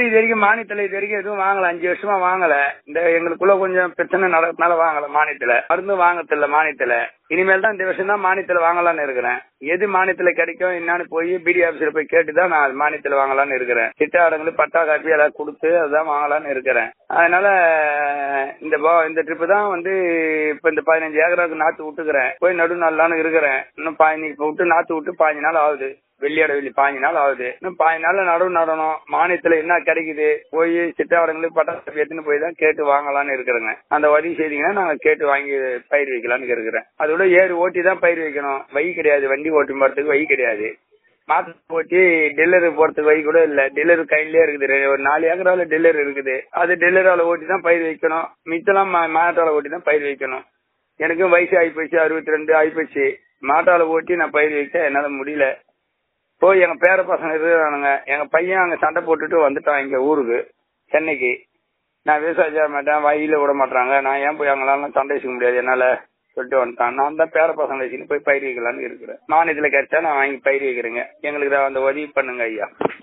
வந்து இது வரைக்கும் மானியத்துல இது வரைக்கும் எதுவும் வாங்கல அஞ்சு வருஷமா வாங்கல இந்த எங்களுக்குள்ள கொஞ்சம் பிரச்சனை நடக்கனால வாங்கல மானியத்துல மருந்து வாங்கத்தில்ல மானியத்துல இனிமேல் தான் இந்த வருஷம் தான் மானியத்துல வாங்கலாம்னு இருக்கிறேன் எது மானியத்துல கிடைக்கும் என்னன்னு போய் பிடி ஆபீஸ்ல போய் கேட்டுதான் நான் மானியத்துல வாங்கலாம்னு இருக்கிறேன் சிட்டாடங்களுக்கு பட்டா காப்பி எல்லாம் கொடுத்து அதான் வாங்கலாம்னு இருக்கிறேன் அதனால இந்த பா- இந்த ட்ரிப் தான் வந்து இப்ப இந்த பதினஞ்சு ஏக்கராவுக்கு நாத்து விட்டுக்கிறேன் போய் நடு நடலான்னு இருக்கிறேன் இன்னும் பாஞ்சு இப்ப விட்டு நாத்து விட்டு பாஞ்சு நாள் ஆகுது வெள்ளியோட வெள்ளி பாஞ்சு நாள் ஆகுது இன்னும் பாஞ்சு நாள்ல நடவு நடணும் மானியத்துல என்ன கிடைக்குது போய் சிட்டாவடங்களுக்கு பட்டாசு எடுத்துன்னு போய் தான் கேட்டு வாங்கலாம்னு இருக்கிறேங்க அந்த உதவி செய்தீங்கன்னா நாங்க கேட்டு வாங்கி பயிர் வைக்கலாம்னு இருக்கிறேன் அதோட ஏறு ஓட்டி தான் பயிர் வைக்கணும் வை கிடையாது வண்டி ஓட்டி போறதுக்கு வை கிடையாது மாத்து ஓட்டி டெல்லர் போறதுக்கு வை கூட இல்ல டெல்லர் கையிலே இருக்குது ரெ- ஒரு நாலு ஏக்கரால டெல்லர் இருக்குது அது டெல்லரால ஓட்டி தான் பயிர் வைக்கணும் மிச்சலாம் மா- மாட்டால ஓட்டி தான் பயிர் வைக்கணும் எனக்கும் வயசு ஆயிப்போச்சு அறுபத்தி ரெண்டு ஆயிப்போச்சு மாட்டால ஓட்டி நான் பயிர் வைக்க என்னால முடியல போய் எங்க பேர பசங்க இருக்கிறானுங்க எங்க பையன் அங்க சண்டை போட்டுட்டு வந்துட்டான் இங்க ஊருக்கு சென்னைக்கு நான் விவசாயம் செய்ய மாட்டேன் வயல விட மாட்டாங்க நான் ஏன் போய் அங்கெல்லாம் சண்டை செய்ய முடியாது என்னால சொல்லிட்டு வந்துட்டான் நான் தான் பேர பசங்களை வச்சுன்னு போய் பயிர் வைக்கலாம்னு இருக்கிறேன் மானியத்துல கிடைச்சா நான் வாங்கி பயிர் வைக்கிறேங்க எங்களுக்கு தான் அந்த உதவி பண்ணுங்க ஐயா